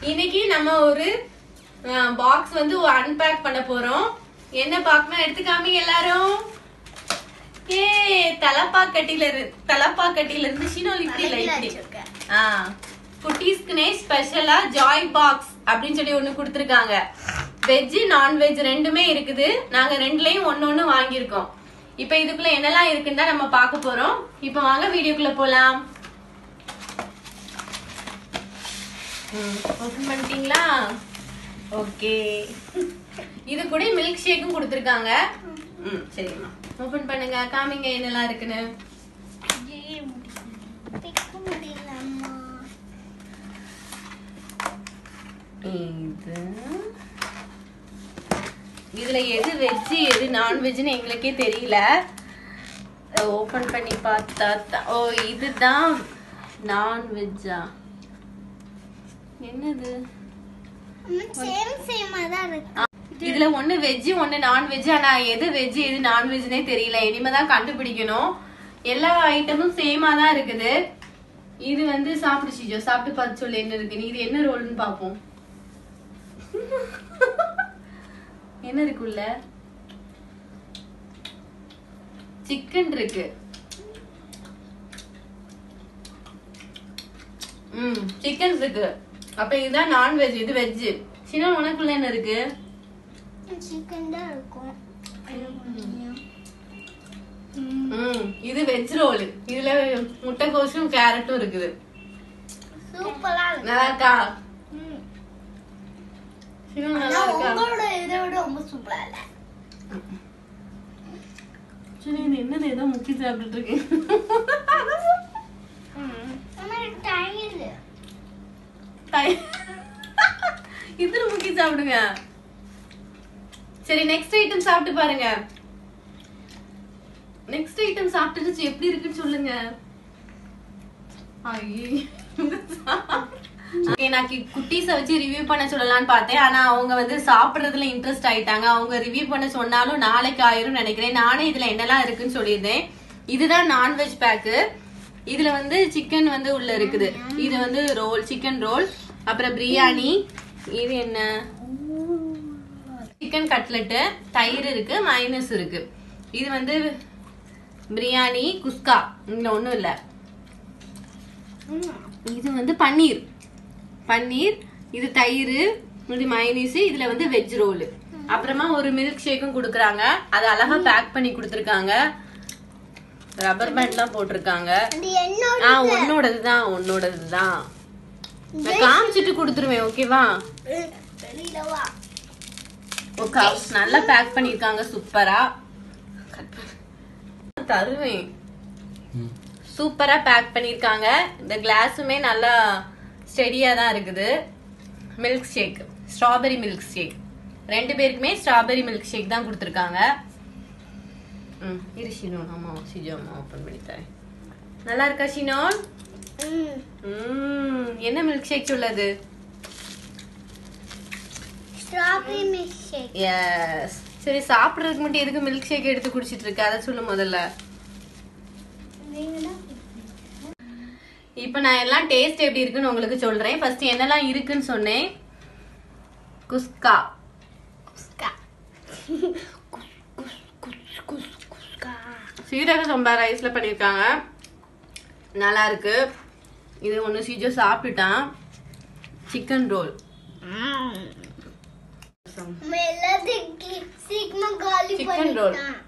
இன்னைக்கு நம்ம ஒரு பாக்ஸ் வந்து அன்பேக் பண்ண போறோம் என்ன பாக்னா எடுத்துக்காமீங்க எல்லாரும் ஏ தலப்பாக்கட்டில இருந்து தலப்பாக்கட்டில இருந்து ஷினோல் இப்படி இல்ல இப்படி ஆ குட்டீஸ்க்குனே ஸ்பெஷலா ஜாய் பாக்ஸ் அப்படின்னு சொல்லி ஒண்ணு கொடுத்துருக்காங்க வெஜ் நான்வெஜ் ரெண்டுமே இருக்குது நாங்க ரெண்டுலயும் ஒன்னு ஒண்ணு வாங்கியிருக்கோம் இப்ப இதுக்குள்ள என்னெல்லாம் இருக்குன்னு தான் நம்ம பார்க்க போறோம் இப்ப வாங்க வீடியோக்குள்ள போலாம் ஓபன் பண்ணிட்டீங்களா ஓகே இது கூட மில்க் ஷேக்கும் கொடுத்துருக்காங்க ம் சரிம்மா ஓபன் பண்ணுங்க காமிங்க என்னெல்லாம் இருக்குன்னு இது இதுல எது வெஜ் எது நான்வெஜ்னு எங்களுக்கே தெரியல ஓபன் பண்ணி பார்த்தா தான்- ஓ இதுதான் நான்வெஜ்ஜா என்னது சேம் சேமா தான் இருக்கு இதுல ஒண்ணு வெஜ் ஒண்ணு நான்வெஜ் ஆனா எது வெஜ் எது நான்வெஜ்னே தெரியல இனிமே தான் கண்டுபிடிக்கணும் எல்லா ஐட்டமும் சேமா தான் இருக்குது இது வந்து சாப்பிடு சிஜோ சாப்பிட்டு பார்த்து சொல்லு என்ன இருக்கு இது என்ன ரோல்னு பாப்போம் என்ன இருக்குல்ல சிக்கன் இருக்கு ம் சிக்கன் இருக்கு அப்ப இதுதான் நான்வெஜ் இது வெஜ் சின்ன உனக்குள்ள என்ன இருக்கு சிக்கன் தான் இருக்கும் ம் இது வெஜ் ரோல் இதுல முட்டைக்கோசும் கேரட்டும் இருக்குது சூப்பரா இருக்கு நல்லா இருக்கா ம். சின்ன ஆனா நல்லா இருக்கா உங்களோட இதை விட ரொம்ப சூப்பரா இல்ல சரி இது என்னது ஏதோ முக்கி சாப்பிட்டுட்டு இருக்கேன் டயர் டை- இதுல முக்கி சாப்பிடுங்க சரி நெக்ஸ்ட் ஐட்டம் சாப்பிட்டு பாருங்க நெக்ஸ்ட் ஐட்டம் சாப்பிட்டுட்டு எப்படி இருக்குன்னு சொல்லுங்க ஓகே நான் கி- குட்டீஸை வச்சு ரிவ்யூ பண்ண சொல்லலாம்னு பார்த்தேன் ஆனா அவங்க வந்து சாப்பிடுறதுல இன்ட்ரெஸ்ட் ஆயிட்டாங்க அவங்க ரிவ்யூ பண்ண சொன்னாலும் நாளைக்கு ஆயிரும் நினைக்கிறேன் நானே இதுல என்னெல்லாம் இருக்குன்னு சொல்லியிருந்தேன் இதுதான் நான்வெஜ் பேக்கு இதுல வந்து சிக்கன் வந்து உள்ள இருக்குது இது வந்து ரோல் சிக்கன் ரோல் அப்புறம் பிரியாணி இது என்ன சிக்கன் கட்லெட்டு தயிர் இருக்கு மைனஸ் இருக்கு இது வந்து பிரியாணி குஸ்கா இங்க ஒண்ணும் இல்ல இது வந்து பன்னீர் பன்னீர் இது தயிர் இது மைனீஸ் இதுல வந்து வெஜ் ரோல் அப்புறமா ஒரு மில்க் ஷேக்கும் கொடுக்குறாங்க அது அழகா பேக் பண்ணி கொடுத்துருக்காங்க ரப்பர் பேண்ட்லாம் போட்டிருக்காங்க அது என்னோட ஆ உன்னோடதுதான் உன்னோடதுதான் நான் காமிச்சிட்டு கொடுத்துருவேன் ஓகேவா வெளியில வா ஓகே நல்லா பேக் பண்ணிருக்காங்க சூப்பரா தருவேன் சூப்பரா பேக் பண்ணிருக்காங்க இந்த கிளாஸுமே நல்லா ஸ்டெடியா தான் இருக்குது milkshake strawberry milkshake ரெண்டு பேருக்குமே ஸ்ட்ராபெரி மில்க் ஷேக் தான் கொடுத்துருக்காங்க ம் இரு ஷினோன் ஆமா சிஜோ அம்மா ஓப்பன் பண்ணி தரேன் நல்லா இருக்கா ஷினோன் ம் ம் என்ன மில்க் ஷேக் உள்ளது ஸ்ட்ராபெரி மில்க் ஷேக் எஸ் சரி சாப்பிடுறதுக்கு மட்டும் எதுக்கு மில்க் ஷேக் எடுத்து குடிச்சிட்டு இருக்க அதை சொல்லு முதல்ல இப்போ நான் எல்லாம் டேஸ்ட் எப்படி இருக்குன்னு உங்களுக்கு சொல்றேன் ஃபர்ஸ்ட் என்னெல்லாம் இருக்குன்னு சொன்னேன் குஸ்கா குஸ்கா குஸ்கா சீரக சம்பா ரைஸ்ல பண்ணிருக்காங்க நல்லா இருக்கு இது ஒன்று சீஜோ சாப்பிட்டுட்டான் சிக்கன் ரோல் எல்லாத்துக்கு சீக்கிரம் காலி Chicken roll. பண்ணிட்டான்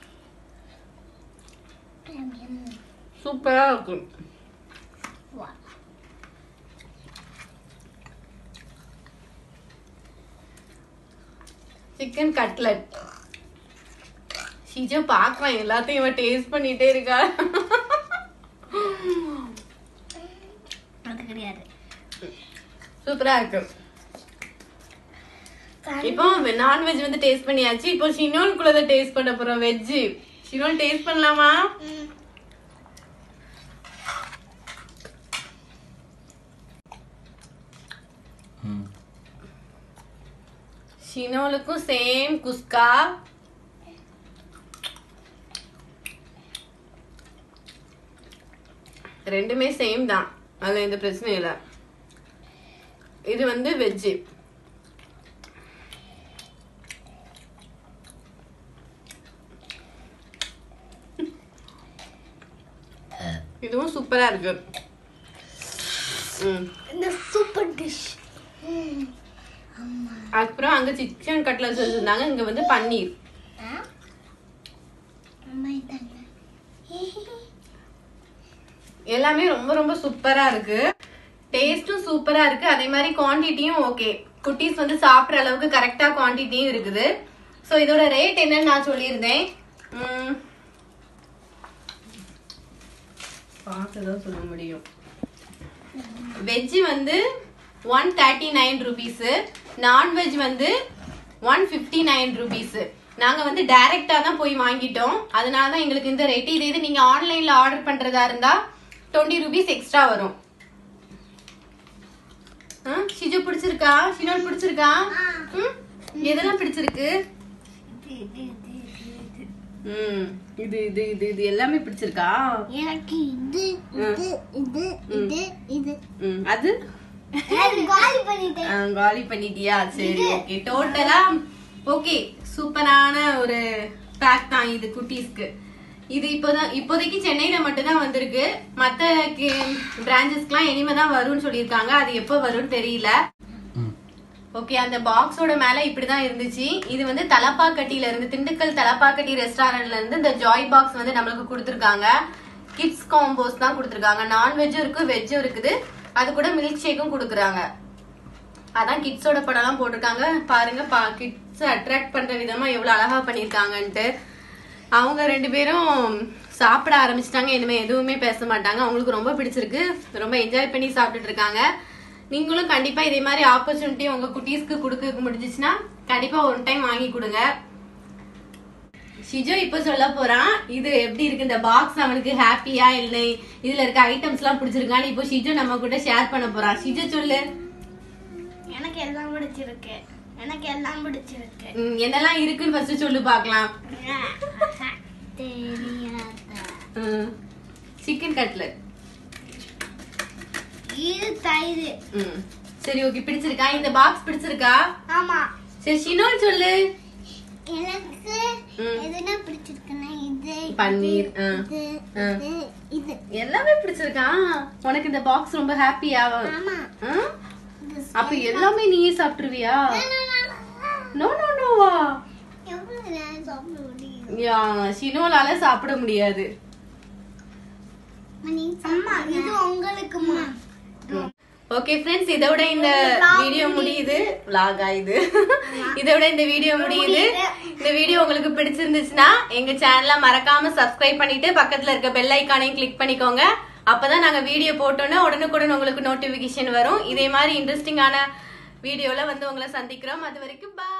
சூப்பரா இருக்கும் வா. சிக்கன் கட்லட் ஷீஜோ பாக்குறான் எல்லாத்தையும் இவன் டேஸ்ட் பண்ணிட்டே இருக்கா அது கிடையாது சூப்பரா இருக்கு இப்போ நான்வெஜ் வந்து டேஸ்ட் பண்ணியாச்சு இப்போ ஷினோல்குள்ளத டேஸ்ட் பண்ண போறோம் வெஜ் ஷினோல் டேஸ்ட் பண்ணலாமா ம். ஷினோலுக்கும் சேம் குஸ்கா ரெண்டுமே சேம் தான் அதுல எந்த பிரச்சனையும் இல்ல இது வந்து வெஜ்ஜு இதுவும் சூப்பரா இருக்கு ம் இந்த சூப்பர் டிஷ் அப்புறம் அங்க சிக்கன் கட்லட்ஸ் வச்சிருந்தாங்க இங்க வந்து பன்னீர் அம்மா இதாங்க எல்லாமே ரொம்ப ரொம்ப சூப்பரா இருக்கு டேஸ்டும் சூப்பரா இருக்கு அதே மாதிரி குவாண்டிட்டியும் ஓகே குட்டீஸ் வந்து சாப்பிடுற அளவுக்கு கரெக்டா குவாண்டிட்டியும் இருக்குது ஸோ இதோட ரேட் என்னன்னு நான் சொல்லியிருந்தேன் உம், பார்த்து தான் சொல்ல முடியும் வெஜ் வந்து one thirty nine rupees nonveg வந்து ஒன் ஃபிஃப்டி நைன் ருபீஸு நாங்கள் வந்து டைரெக்டாக தான் போய் வாங்கிட்டோம் அதனால தான் எங்களுக்கு இந்த ரேட் இதே இது நீங்கள் ஆன்லைனில் ஆர்டர் பண்ணுறதா இருந்தால் டுவெண்ட்டி ருபீஸ் எக்ஸ்ட்ரா வரும் ஆ, ஷிஜு பிடிச்சிருக்கா ஷினோல் பிடிச்சிருக்கா ம் எதெல்லாம் பிடிச்சிருக்கு ம் இது இது இது இது எல்லாமே பிடிச்சிருக்கா எனக்கு இது இது இது இது இது ம் அது அது காலி பண்ணிட்டேன் ஆ, காலி பண்ணிட்டியா சரி ஓகே டோட்டலா ஓகே சூப்பரான ஒரு பேக் தான் இது குட்டீஸ்க்கு இது இப்போதான் இப்போதைக்கு சென்னையில மட்டும் தான் வந்திருக்கு மத்த பிரான்ச்சஸ்க்குலாம் இனிமே தான் வரும்னு சொல்லியிருக்காங்க அது எப்போ வரும்னு தெரியல ஓகே அந்த பாக்ஸோட மேல இப்படிதான் இருந்துச்சு இது வந்து தலப்பாக்கட்டியில இருந்து திண்டுக்கல் தலப்பாக்கட்டி ரெஸ்டாரண்ட்ல இருந்து இந்த ஜாய் பாக்ஸ் வந்து நம்மளுக்கு கொடுத்துருக்காங்க கிட்ஸ் காம்போஸ் தான் கொடுத்துருக்காங்க நான்வெஜ்ஜும் இருக்கு வெஜ்ஜும் இருக்குது அது கூட மில்க் ஷேக்கும் கொடுக்குறாங்க அதான் கிட்ஸோட படம்லாம் போட்டிருக்காங்க பாருங்க பா கிட்ஸ் அட்ராக்ட் பண்ற விதமா எவ்வளவு அழகா பண்ணிருக்காங்கன்ட்டு அவங்க ரெண்டு பேரும் சாப்பிட ஆரம்பிச்சிட்டாங்க இனிமே எதுவுமே பேச மாட்டாங்க அவங்களுக்கு ரொம்ப பிடிச்சிருக்கு ரொம்ப என்ஜாய் பண்ணி சாப்பிட்டுட்டு இருக்காங்க நீங்களும் கண்டிப்பா இதே மாதிரி ஆப்பர்ச்சுனிட்டி உங்க குட்டீஸ்க்கு கொடுக்க முடிஞ்சிச்சுன்னா கண்டிப்பா ஒன் டைம் வாங்கி கொடுங்க ஷிஜோ இப்ப சொல்ல போறான் இது எப்படி இருக்கு இந்த பாக்ஸ் அவனுக்கு ஹாப்பியா இல்லை இதுல இருக்க ஐட்டம்ஸ் எல்லாம் பிடிச்சிருக்கான்னு இப்போ ஷிஜோ நம்ம கூட ஷேர் பண்ண போறான் ஷிஜோ சொல்லு எனக்கு எல்லாம் பிடிச்சிருக்கு எனக்கு எல்லாம் பிடிச்சிருக்கு ம், என்னெல்லாம் இருக்குன்னு ஃபர்ஸ்ட் சொல்லு பார்க்கலாம் தெரியாத சிக்கன் கட்லட் இது தயிர் ம் சரி ஓகே பிடிச்சிருக்கா இந்த பாக்ஸ் பிடிச்சிருக்கா ஆமா சரி ஷினோல் சொல்லு எனக்கு ம். எதுனா பிடிச்சிருக்குன்னா இது பன்னீர் ஆ. இது ஆ. இது இது எல்லாமே பிடிச்சிருக்கா உனக்கு இந்த பாக்ஸ் ரொம்ப ஹாப்பியா ஆமா இது அப்ப எல்லாமே நீயே சாப்பிட்டுருவியா நோ நோ நோவா எவ்வளவு நேரம் சாப்பிட முடியும் யா ஷினோலால சாப்பிட முடியாது அம்மா இது உங்களுக்குமா ஓகே ஃப்ரெண்ட்ஸ் இதோட இந்த வீடியோ முடியுது vlog-ஆ இது இதோட இந்த வீடியோ முடியுது இந்த வீடியோ உங்களுக்கு பிடிச்சிருந்துச்சுன்னா எங்க சேனலை மறக்காம சப்ஸ்கிரைப் பண்ணிட்டு பக்கத்துல இருக்க பெல் ஐக்கானையும் கிளிக் பண்ணிக்கோங்க அப்பதான் நாங்க வீடியோ போட்டோன்னே உடனுக்குடன் உங்களுக்கு நோட்டிபிகேஷன் வரும் இதே மாதிரி இன்ட்ரெஸ்டிங்கான வீடியோல வந்து உங்களை சந்திக்கிறோம் அது வரைக்கும் bye